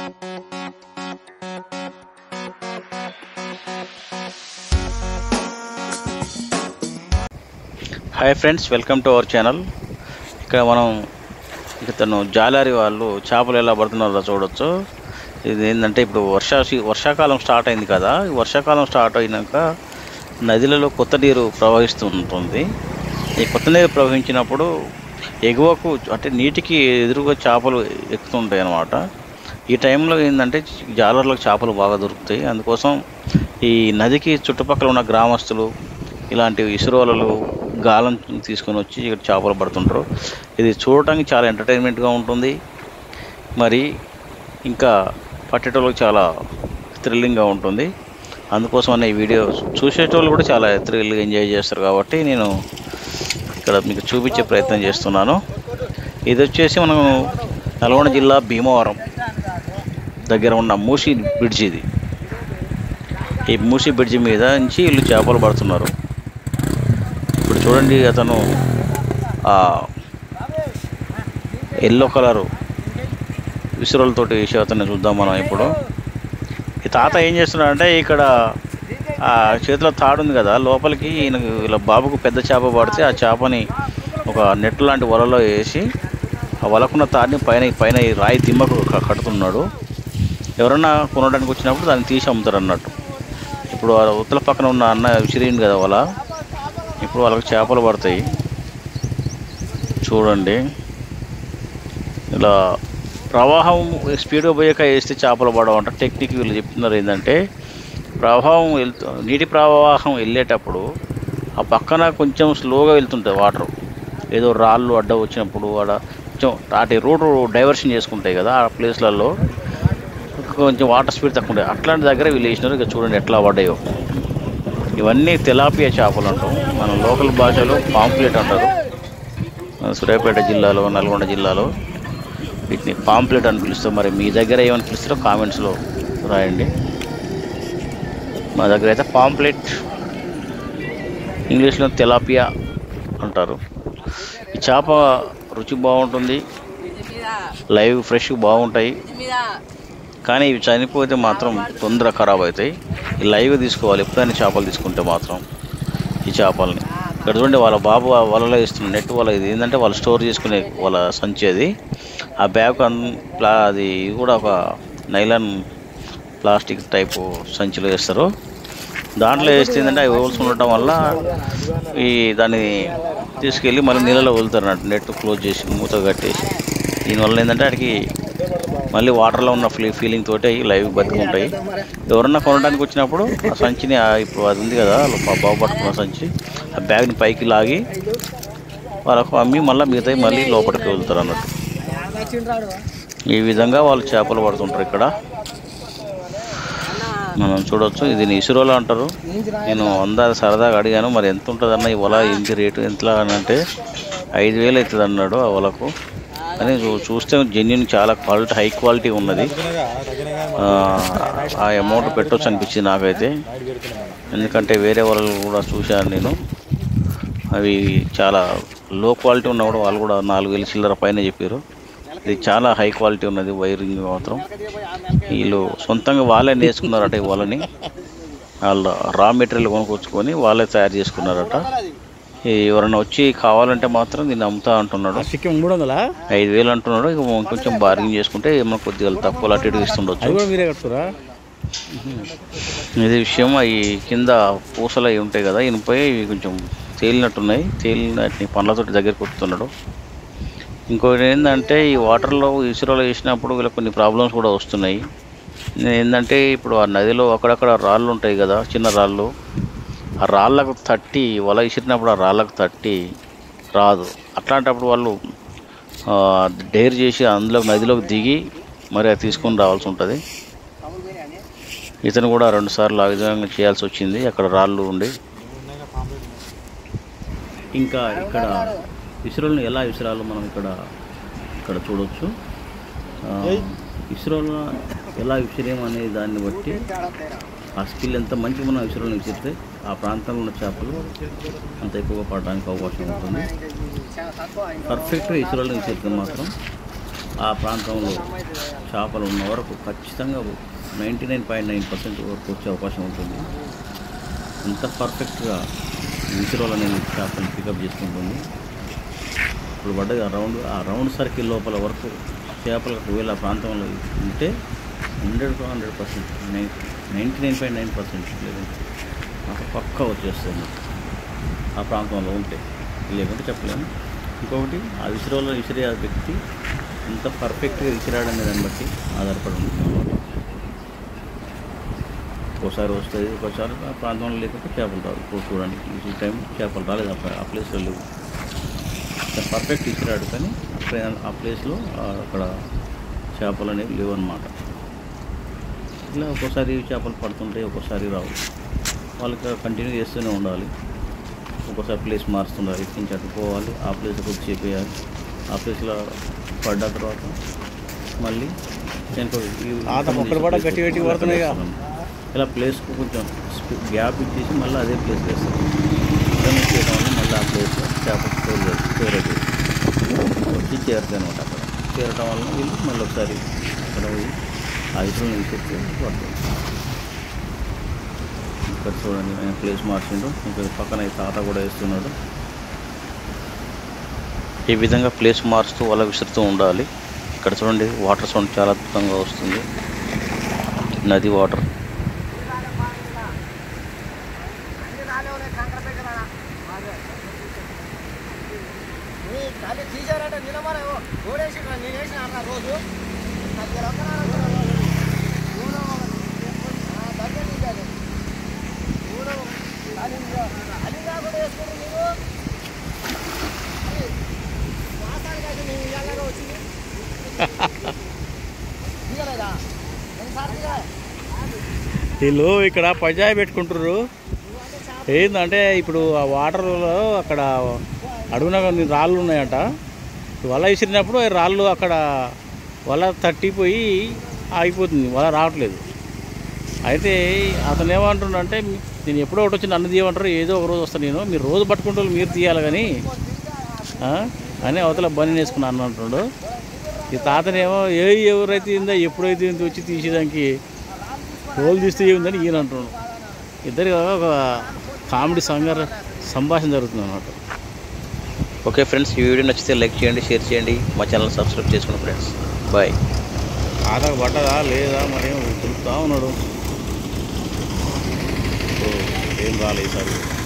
Hi friends welcome to our channel ఇక్కడ మనం ఇక తను జాలారి వాళ్ళు చేపలు ఎలా పడుతున్నారో చూడొచ్చు ఇది ఏంటంటే ఇప్పుడు వర్షా వర్షాకాలం స్టార్ట్ అయింది కదా ఈ వర్షాకాలం స్టార్ట్ అయినాక నదిలలో కొత్త నీరు ప్రవహిస్తూ ఉంటుంది ఈ కొత్త నీరు ప్రవహించినప్పుడు ఎగువకు అంటే నీటికి ఎదురుగా చేపలు ఎక్కుతుంటాయి అన్నమాట ఈ టైంలో ఏంటంటే జాలర్లకు చేపలు బాగా దొరుకుతాయి అందుకోసం ఈ నదికి చుట్టుపక్కల ఉన్న గ్రామస్తులు ఇలాంటి ఇసురోలలు గాలం తీసుకొని వచ్చి ఇక్కడ చేపలు పడుతుంటారు ఇది చూడటానికి చాలా ఎంటర్టైన్మెంట్గా ఉంటుంది మరి ఇంకా పట్టేటోళ్ళకి చాలా థ్రిల్లింగ్గా ఉంటుంది అందుకోసం అనే ఈ వీడియో చూసేటోళ్ళు కూడా చాలా థ్రిల్గా ఎంజాయ్ చేస్తారు కాబట్టి నేను ఇక్కడ మీకు చూపించే ప్రయత్నం చేస్తున్నాను ఇది వచ్చేసి మనం నల్గొండ జిల్లా భీమవరం దగ్గర ఉన్న మూసి బ్రిడ్జ్ ఇది ఈ మూసి బ్రిడ్జ్ మీద నుంచి వీళ్ళు చేపలు పడుతున్నారు ఇప్పుడు చూడండి అతను ఆ ఎల్లో కలరు విసురులతోటి వేసే అతన్ని చూద్దాం మనం ఇప్పుడు ఈ తాత ఏం చేస్తున్నాడంటే ఇక్కడ ఆ చేతిలో తాడు ఉంది కదా లోపలికి ఈయన వీళ్ళ బాబుకు పెద్ద చేప పడితే ఆ చేపని ఒక నెట్ లాంటి వలలో వేసి ఆ వలకున్న తాడిని పైన పైన ఈ రాయి దిమ్మకు క- కడుతున్నాడు ఎవరన్నా కొనడానికి వచ్చినప్పుడు దాన్ని తీసి అమ్ముతారు అన్నట్టు ఇప్పుడు ఆ ఉత్తల పక్కన ఉన్న అన్న విసిరింది కదా వల ఇప్పుడు వాళ్ళకి చేపలు పడతాయి చూడండి ఇలా ప్రవాహం స్పీడ్గా పోయాక వేస్తే చేపలు పడవంట టెక్నిక్ వీళ్ళు చెప్తున్నారు ఏంటంటే ప్రవాహం వెళ్తూ నీటి ప్రవాహం వెళ్ళేటప్పుడు ఆ పక్కన కొంచెం స్లోగా వెళ్తుంటుంది వాటర్ ఏదో రాళ్ళు అడ్డ వచ్చినప్పుడు ఆడ కొంచెం అటు రోడ్డు డైవర్షన్ చేసుకుంటాయి కదా ఆ ప్లేస్లలో కొంచెం వాటర్ స్పీడ్ తక్కువ ఉంటాయి అట్లాంటి దగ్గర వీళ్ళు వేసినారు ఇక చూడండి ఎట్లా పడ్డాయో ఇవన్నీ తెలాపియా చేపలు అంటాం మన లోకల్ భాషలో పాంప్లెట్ అంటారు మన సూర్యాపేట జిల్లాలో నల్గొండ జిల్లాలో వీటిని పాంప్లెట్ అని పిలుస్తాం మరి మీ దగ్గర ఏమని పిలుస్తారో కామెంట్స్లో రాయండి మా దగ్గర అయితే పాంప్లెట్ ఇంగ్లీష్లో తెలాపియా అంటారు ఈ చేప రుచి బాగుంటుంది లైవ్ ఫ్రెష్ బాగుంటాయి కానీ ఇవి చనిపోతే మాత్రం తొందర ఖరాబ్ అవుతాయి ఈ లైవ్ తీసుకోవాలి ఎప్పుడైనా చేపలు తీసుకుంటే మాత్రం ఈ చేపల్ని ఇక్కడ చూడండి వాళ్ళ బాబు ఆ వలలో ఇస్తున్న నెట్ వల ఇది ఏంటంటే వాళ్ళు స్టోర్ చేసుకునే వాళ్ళ సంచి అది ఆ బ్యాగ్ అన్ ప్లా అది ఇది కూడా ఒక నైలాన్ ప్లాస్టిక్ టైపు సంచిలో వేస్తారు దాంట్లో వేస్తే ఏంటంటే అవి హోల్స్ ఉండటం వల్ల ఈ దాన్ని తీసుకెళ్ళి మళ్ళీ నీళ్ళలో వదులుతారు అన్నట్టు నెట్ క్లోజ్ చేసి మూత కట్టేసి దీనివల్ల ఏంటంటే వాటికి మళ్ళీ వాటర్లో ఉన్న ఫీ ఫీలింగ్ తోటి అవి లైవ్ బతుకుంటాయి ఎవరన్నా కొనడానికి వచ్చినప్పుడు ఆ సంచిని ఆ ఇప్పుడు అది ఉంది కదా మా బాబు పట్టుకున్న సంచి ఆ బ్యాగ్ని పైకి లాగి వాళ్ళకు అమ్మి మళ్ళీ మిగతాయి మళ్ళీ లోపలికి వెళ్తారు అన్నట్టు ఈ విధంగా వాళ్ళు చేపలు పడుతుంటారు ఇక్కడ మనం చూడొచ్చు ఇది ఇసురోలో అంటారు నేను వంద సరదాగా అడిగాను మరి ఎంత ఉంటుంది అన్న ఈ వల ఇంటి రేటు ఎంత అని అంటే ఐదు వేలు అవుతుంది అన్నాడు ఆ వలకు కానీ చూ- చూస్తే జెన్యున్ చాలా క్వాలిటీ హై క్వాలిటీ ఉన్నది ఆ, ఆ అమౌంట్ పెట్టొచ్చు అనిపించింది నాకైతే ఎందుకంటే వేరే వాళ్ళు కూడా చూశాను నేను అవి చాలా లో క్వాలిటీ ఉన్నా కూడా వాళ్ళు కూడా నాలుగు వేలు చిల్లర పైన చెప్పారు ఇది చాలా హై క్వాలిటీ ఉన్నది వైరింగ్ మాత్రం వీళ్ళు సొంతంగా వాళ్ళే నేర్చుకున్నారట ఈ వాళ్ళని వాళ్ళు రా మెటీరియల్ కొనుక్కొచ్చుకొని వాళ్ళే తయారు చేసుకున్నారట ఈ ఎవరైనా వచ్చి కావాలంటే మాత్రం దీన్ని అమ్ముతా అంటున్నాడు చికెన్ మూడు వందలా ఐదు వేలు అంటున్నాడు ఇక కొంచెం బార్గింగ్ చేసుకుంటే ఏమో కొద్దిగా తక్కువ అటు ఇటు ఇస్తుండొచ్చు అది కూడా మీరే కట్టుకురా ఇది విషయం అవి కింద పూసలు అవి ఉంటాయి కదా ఇనుపై ఇవి కొంచెం తేలినట్టున్నాయి తేలినట్ని పండ్లతోటి దగ్గరికి వస్తున్నాడు ఇంకోటి ఏంటంటే ఈ వాటర్లో ఇసురలో వేసినప్పుడు వీళ్ళకి కొన్ని ప్రాబ్లమ్స్ కూడా వస్తున్నాయి ఏంటంటే ఇప్పుడు ఆ నదిలో అక్కడక్కడ రాళ్ళు ఉంటాయి కదా చిన్న రాళ్ళు ఆ రాళ్ళకు తట్టి వల విసిరినప్పుడు ఆ రాళ్ళకు తట్టి రాదు అట్లాంటప్పుడు వాళ్ళు ఆ, డేర్ చేసి అందులో నదిలోకి దిగి మరి అది తీసుకొని రావాల్సి ఉంటుంది ఇతను కూడా రెండు సార్లు ఆ విధంగా చేయాల్సి వచ్చింది అక్కడ రాళ్ళు ఉండి ఇంకా ఇక్కడ ఇస్రోలను ఎలా విసిరాలో మనం ఇక్కడ ఇక్కడ చూడొచ్చు ఆ, ఇస్రోలో ఎలా విసిరేం అనే దాన్ని బట్టి ఆ స్కిల్ ఎంత మంచి మనం ఇస్రోలను విసిరితే ఆ ప్రాంతంలో ఉన్న చేపలు అంత ఎక్కువగా పడడానికి అవకాశం ఉంటుంది పర్ఫెక్ట్గా ఇస్రోలను విసిరితే మాత్రం ఆ ప్రాంతంలో చేపలు ఉన్న వరకు ఖచ్చితంగా ninety nine point nine percent వరకు వచ్చే అవకాశం ఉంటుంది అంత పర్ఫెక్ట్గా విసిరోలు అనేది చేపలు పికప్ చేసుకుంటుంది ఇప్పుడు పడ్డది ఆ రౌండ్ ఆ రౌండ్ సర్కిల్ లోపల వరకు చేపలు ఒకవేళ ఆ ప్రాంతంలో ఉంటే hundred to hundred percent nine ninety nine point nine percent లేదంటే నాకు పక్కా వచ్చేస్తుంది ఆ ప్రాంతంలో ఉంటే లేకుంటే చెప్పలేము ఇంకొకటి ఆ విసిరోలో విసిరే ఆ వ్యక్తి ఎంత పర్ఫెక్ట్గా విసిరాడనే దాన్ని బట్టి ఆధారపడి ఉంటుంది అన్నమాట ఒకసారి వస్తుంది ఒకసారి ఆ ప్రాంతంలో లేకపోతే చేపలు రావు ఇప్పుడు చూడండి ఈ టైం చేపలు రాలేదు ఆ ప్ర- ఆ ప్లేస్లో లేవు చాలా పర్ఫెక్ట్ ఇచ్చిరాడు కానీ అక్కడ ఆ ప్లేస్లో ఆ అక్కడ చేపలు అనేవి లేవు అన్నమాట ఇలా ఒక్కోసారి చేపలు పడుతుంటాయి ఒక్కోసారి రావు వాళ్ళకి కంటిన్యూ చేస్తూనే ఉండాలి ఒక్కోసారి ప్లేస్ మారుస్తుండాలి ఇక్కడి నుంచి అటు పోవాలి ఆ ప్లేస్ కొద్ది చేపేయాలి ఆ ప్లేస్లో పడ్డ తర్వాత మళ్ళీ వెనక ఈ- తాత మొక్కలు కూడా గట్టి గట్టి పడుతున్నాయిగా. ఇలా ప్లేస్కు కొంచెం గ్యాప్ ఇచ్చేసి మళ్ళీ అదే ప్లేస్ వేస్తాం ఇలా చేయడం వల్ల మళ్ళీ ఆ ప్లేస్లో చేప స్టోర్ చేసి స్టోర్ అయిపోయింది వచ్చి చేరుతాయి అనమాట అక్కడ చేరటం వల్ల వీళ్ళు మళ్ళీ ఒకసారి అక్కడ పోయి ఆ ఇసులు విసిరితే పడుతుంది ఇక్కడ చూడండి ఆయన ప్లేస్ మార్చిండు ఇంకా పక్కన ఈ తాత కూడా వేస్తున్నాడు ఈ విధంగా ప్లేస్ మారుస్తూ వల విసురుతూ ఉండాలి ఇక్కడ చూడండి వాటర్ సౌండ్ చాలా అద్భుతంగా వస్తుంది నది వాటర్ ఖాళీ తీసారంటే నిలబడే ఓడేసి నేను వేసిన అన్న రోజు నాకు ఇలా ఒక్కనాడు ఊడో దగ్గర తీసాడు ఊడో ఖాళీ ఖాళీ కాకుండా వేసుకుంటే నీవు మాసాలు కాదు నేను ఇళ్ళగా వచ్చింది తీయలేదా ఎన్నిసార్లు తీయలే వీళ్ళు ఇక్కడ పంచాయి పెట్టుకుంటారు ఏంటంటే ఇప్పుడు ఆ వాటర్లో అక్కడ అడుగున కొన్ని రాళ్ళు ఉన్నాయట వల విసిరినప్పుడు ఆ రాళ్ళు అక్కడ వల తట్టిపోయి ఆగిపోతుంది వల రావట్లేదు అయితే అతను ఏమంటుండంటే నేను ఎప్పుడో ఒకటి వచ్చి నన్ను తీయమంటారు ఏదో ఒక రోజు వస్తాను నేను మీరు రోజు పట్టుకుంటూ మీరు తీయాలి కానీ ఆ? అని అవతల బని వేసుకున్నాను అంటుండు ఈ తాతనేమో ఏ ఎవరైతే ఇందో ఎప్పుడైతే ఇందో వచ్చి తీసేదానికి రోజు తీస్తే ఏముందని ఈయన అంటున్నాడు ఇద్దరి ఒక కామెడీ సంగ సంభాషణ జరుగుతుంది అన్నమాట ఓకే ఫ్రెండ్స్ ఈ వీడియో నచ్చితే లైక్ చేయండి షేర్ చేయండి మా ఛానల్ సబ్స్క్రైబ్ చేసుకోండి ఫ్రెండ్స్ బాయ్ ఆధార్ పడ్డదా లేదా మరి తిరుగుతూ ఉన్నాడు ఓ, ఏం రాలేదు ఈసారి